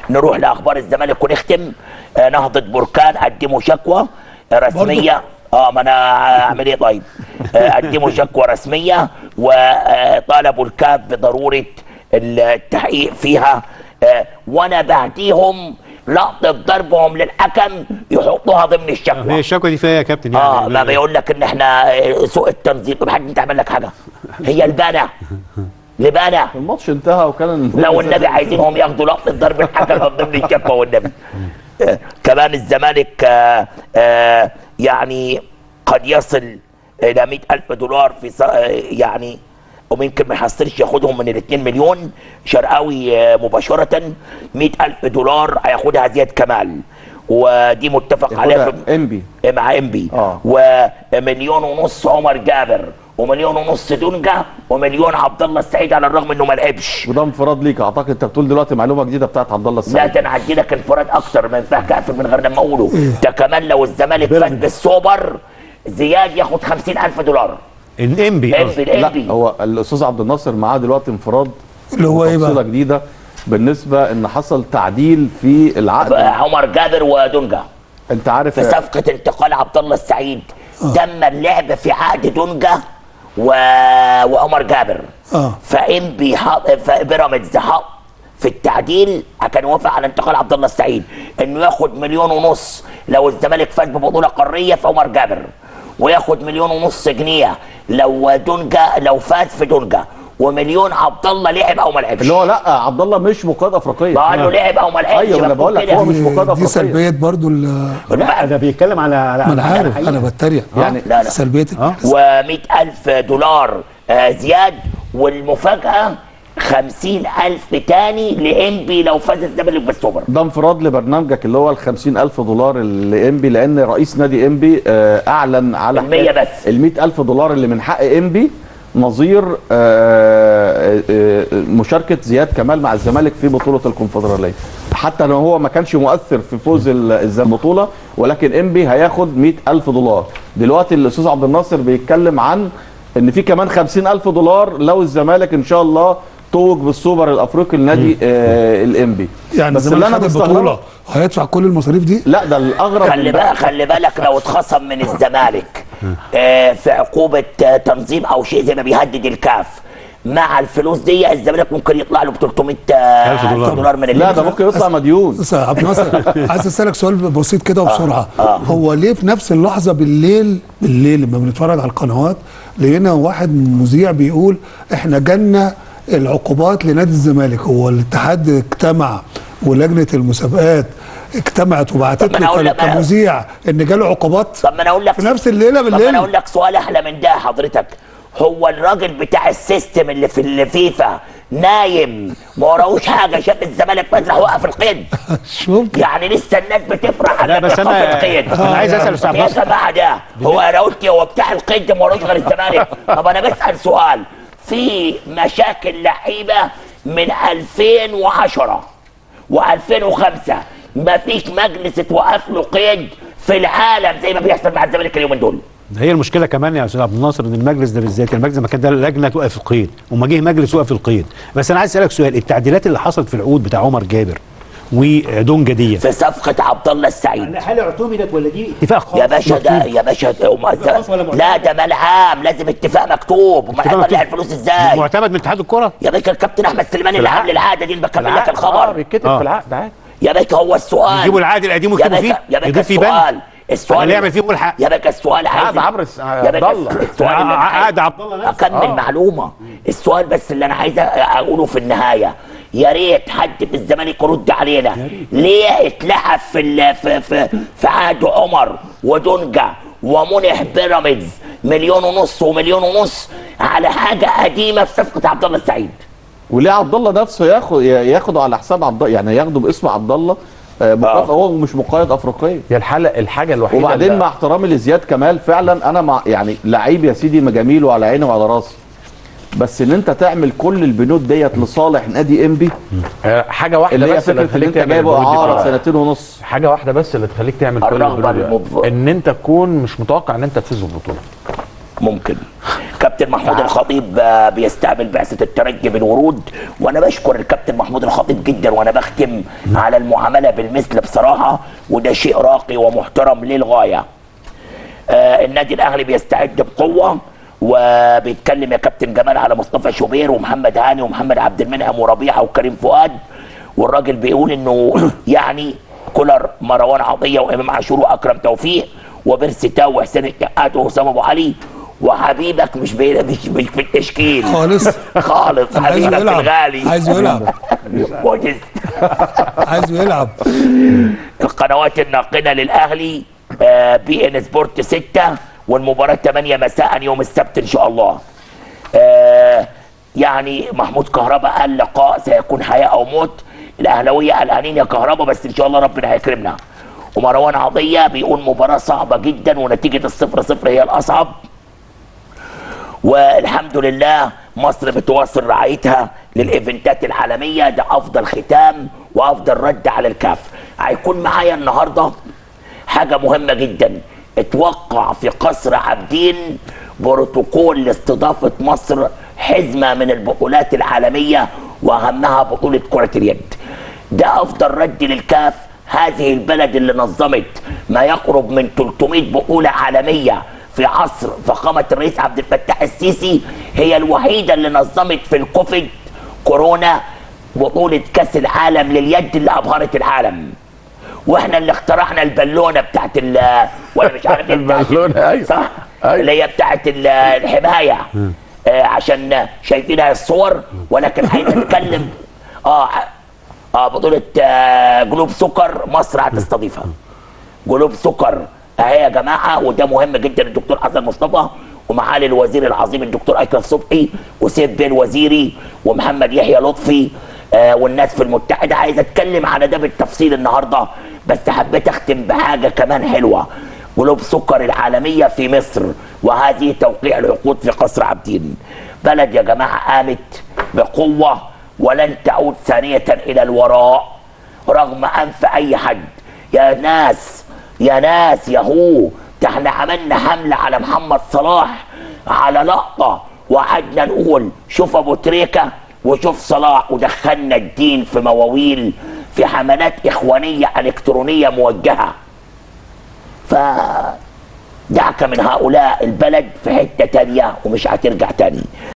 نروح لاخبار الزمالك ونختم آه، نهضه بركان قدموا شكوى آه، رسميه اه ما انا اعمل ايه طيب آه، قدموا شكوى رسميه وطالبوا الكاف بضروره التحقيق فيها آه، وانا بعديهم لقطه ضربهم للحكم يحطوها ضمن هي الشكوى الشكوى دي فيها يا كابتن يعني اه ما بيقول لك ان احنا آه، سوء التنظيم طب حد انت عمل لك حاجه هي البانه لبانه الماتش انتهى وكان لو النبي عايزينهم ياخدوا لقطه ضرب الحكم من ضمن الشكوى والنبي آه، كمان الزمالك آه، آه، يعني قد يصل الى 100 الف دولار في ص- آه، يعني وممكن ما يحصلش ياخدهم من ال 2 مليون شرقاوي آه، مباشره 100 الف دولار هياخدها زياد كمال ودي متفق عليها ياخدها في انبي مع انبي آه. ومليون ونص عمر جابر ومليون ونص دونجا ومليون عبد الله السعيد على الرغم انه ما لعبش وده انفراد ليك اعتقد انت بتقول دلوقتي معلومه جديده بتاعت عبد الله لا السعيد ده انا هدي لك انفراد اكتر ما ينفعش اقفل من غير لما اقوله ده كمان لو الزمالك فاز بالسوبر زياد ياخد 50000 دولار الانبي انبي لا الانبي هو الاستاذ عبد الناصر معاه دلوقتي انفراد اللي هو ايه تفصيله بقى؟ جديده بالنسبه ان حصل تعديل في العقد عمر جابر ودونجا انت عارف في صفقه انتقال عبد الله السعيد تم اللعب في عقد دونجا و... وعمر جابر اه فانبي حط فبيراميدز حط في التعديل كان وافق على انتقال عبد الله السعيد انه ياخد مليون ونص لو الزمالك فاز ببطوله قاريه في عمر جابر وياخد مليون ونص جنيه لو دونجا لو فاز في دونجا ومليون عبد الله لعب او ما لعبش اللي هو لا عبد الله مش مقاد افريقيه بقى له لعب او ما لعبش ايوه انا مكتوب بقول لك كده. هو مش دي, مقاد دي افريقيه سلبيات برضو ال- لا ده بيتكلم على على ما انا على عارف الحقيقة. انا بتريق يعني لا لا سلبيات اه و100 ألف دولار آه، زياد والمفاجأة 50 ألف تاني لإنبي لو فاز الزمالك بالسوبر ده انفراد لبرنامجك اللي هو ال 50000 دولار اللي انبي لان رئيس نادي انبي آه، اعلن على المية بس. ال 100000 دولار اللي من حق انبي نظير آه، آه، آه، مشاركه زياد كمال مع الزمالك في بطوله الكونفدراليه حتى لو هو ما كانش مؤثر في فوز ال- الز- البطوله ولكن انبي هياخد 100000 دولار دلوقتي الاستاذ عبد الناصر بيتكلم عن ان في كمان 50000 دولار لو الزمالك ان شاء الله توج بالسوبر الافريقي لنادي آه الانبي يعني بس اللي الزمالك انا خد مستغربه البطوله هيدفع كل المصاريف دي لا ده الاغرب خلي من بالك خلي بالك لو اتخصم من الزمالك آه، في عقوبة آه، تنظيم أو شيء زي ما بيهدد الكاف مع الفلوس دي الزمالك ممكن يطلع له ب 300 آه، ألف ألف دولار. دولار من لا اللي ده ممكن يطلع مديون بس يا عبد الناصر عايز اسالك سؤال بسيط كده وبسرعه هو ليه في نفس اللحظه بالليل بالليل لما بنتفرج على القنوات لقينا واحد مذيع بيقول احنا جالنا العقوبات لنادي الزمالك هو الاتحاد اجتمع ولجنه المسابقات اجتمعت وبعتت طب ما أنا له أقول لك بقى. كمذيع ان جاله عقوبات طب ما انا اقول لك في نفس الليله طب ما بالليل انا اقول لك سؤال احلى من ده حضرتك هو الراجل بتاع السيستم اللي في الفيفا نايم ما وراهوش حاجه شاف الزمالك فاز راح وقف القيد مش ممكن يعني لسه الناس بتفرح لا، على بس أنا- قيد أنا عايز أسأل أستاذ يا عباس. جماعه ده هو انا قلت هو بتاع القيد ده ما وراهوش غير الزمالك طب انا بسال سؤال في مشاكل لعيبه من 2010 و2005 ما فيش مجلس اتوقف له قيد في العالم زي ما بيحصل مع الزمالك اليومين دول هي المشكله كمان يا استاذ عبد الناصر ان المجلس ده بالذات المجلس ما كان ده لجنه توقف القيد وما جه مجلس وقف القيد بس انا عايز اسالك سؤال التعديلات اللي حصلت في العقود بتاع عمر جابر ودونجا دي في صفقه عبد الله السعيد هل اعتمدت ولا دي اتفاق خاص يا باشا ده يا باشا ده وما- خاص ولا معتمد؟ لا ده مال عام لازم اتفاق مكتوب امال اتفاق هيطلع مكتوب. الفلوس ازاي معتمد من اتحاد الكره يا باشا الكابتن احمد سليماني اللي عامل العاده دي اللي بكمل لك اه الخبر بيتكتب آه. في العقد عادي يا باشا هو السؤال يجيبوا العقد القديم يا ويكتبوا باشا فيه يا باشا يضيف فيه بند السؤال السؤال اللي يعمل فيه ملحق يا باشا السؤال عايز عقد عبر الس- يا باشا عبد الله. السؤال اللي أنا عايز- عقد عبد الله نفسه اكمل آه. معلومه السؤال بس اللي انا عايز اقوله في النهايه يا ريت حد في الزمالك يرد علينا ليه اتلعب في ال- في في, في عهد عمر ودونجا ومنح بيراميدز مليون ونص ومليون ونص على حاجه قديمه في صفقه عبد الله السعيد وليه عبد الله نفسه ياخد ياخده على حساب عبد الله يعني ياخده باسم عبد الله آه، مقايض- هو مش مقايض افريقيه هي الحاله الحاجه الوحيده وبعدين اللي- مع احترامي لزياد كمال فعلا انا مع يعني لعيب يا سيدي جميل وعلى عيني وعلى راسي بس ان انت تعمل كل البنود ديت لصالح نادي انبي آه، حاجه واحده اللي هي بس اللي فكره ان تخليك انت تعمل جايبه البنود دي اعاره كلها. سنتين ونص حاجه واحده بس اللي تخليك تعمل كل الرغبة البنود دي. المبذرة. ان انت تكون مش متوقع ان انت تفوز بالبطوله ممكن كابتن محمود الخطيب آه، بيستقبل بعثه الترجي بالورود وانا بشكر الكابتن محمود الخطيب جدا وانا بختم على المعامله بالمثل بصراحه وده شيء راقي ومحترم للغايه آه، النادي الاهلي بيستعد بقوه وبيتكلم يا كابتن جمال على مصطفى شوبير ومحمد هاني ومحمد عبد المنعم وربيعه وكريم فؤاد والراجل بيقول انه يعني كولر مروان عطيه وامام عاشور واكرم توفيق وبيرسي تاو وحسين الشحات واسامه ابو علي وحبيبك مش بي... مش, مش في التشكيل خالص خالص عايزه حبيبك يلعب الغالي عايزه يلعب موجز عايزه يلعب القنوات الناقله للاهلي آه، بي ان سبورت 6 والمباراه 8 مساء يوم السبت ان شاء الله آه، يعني محمود كهربا قال لقاء سيكون حياه او موت الاهلاويه قلقانين يا كهربا بس ان شاء الله ربنا هيكرمنا ومروان عطيه بيقول مباراه صعبه جدا ونتيجه الصفر صفر هي الاصعب والحمد لله مصر بتواصل رعايتها للايفنتات العالميه ده افضل ختام وافضل رد على الكاف هيكون معايا النهارده حاجه مهمه جدا اتوقع في قصر عابدين بروتوكول لاستضافه مصر حزمه من البطولات العالميه واهمها بطوله كره اليد ده افضل رد للكاف هذه البلد اللي نظمت ما يقرب من 300 بطوله عالميه في عصر فخامه الرئيس عبد الفتاح السيسي هي الوحيده اللي نظمت في الكوفيد كورونا بطوله كاس العالم لليد اللي ابهرت العالم واحنا اللي اخترعنا البالونه بتاعت ال ولا مش عارف إيه بتاعت- البالونة، أيوة. صح أيوة. اللي هي بتاعت ال- الحمايه آه عشان شايفينها الصور ولكن هنتكلم اه اه بطوله آه جلوب سكر مصر هتستضيفها جلوب سكر اهي يا جماعه وده مهم جدا الدكتور حسن مصطفى ومعالي الوزير العظيم الدكتور اكرم صبحي وسيف بيه الوزيري ومحمد يحيى لطفي آه والناس في المتحده عايز اتكلم على ده بالتفصيل النهارده بس حبيت اختم بحاجه كمان حلوه جلوب سكر العالميه في مصر وهذه توقيع العقود في قصر عابدين بلد يا جماعه قامت بقوه ولن تعود ثانيه الى الوراء رغم انف اي حد يا ناس يا ناس يا هو ده احنا عملنا حمله على محمد صلاح على لقطه وقعدنا نقول شوف ابو تريكه وشوف صلاح ودخلنا الدين في مواويل في حملات اخوانيه الكترونيه موجهه ف دعك من هؤلاء البلد في حته تانيه ومش هترجع تاني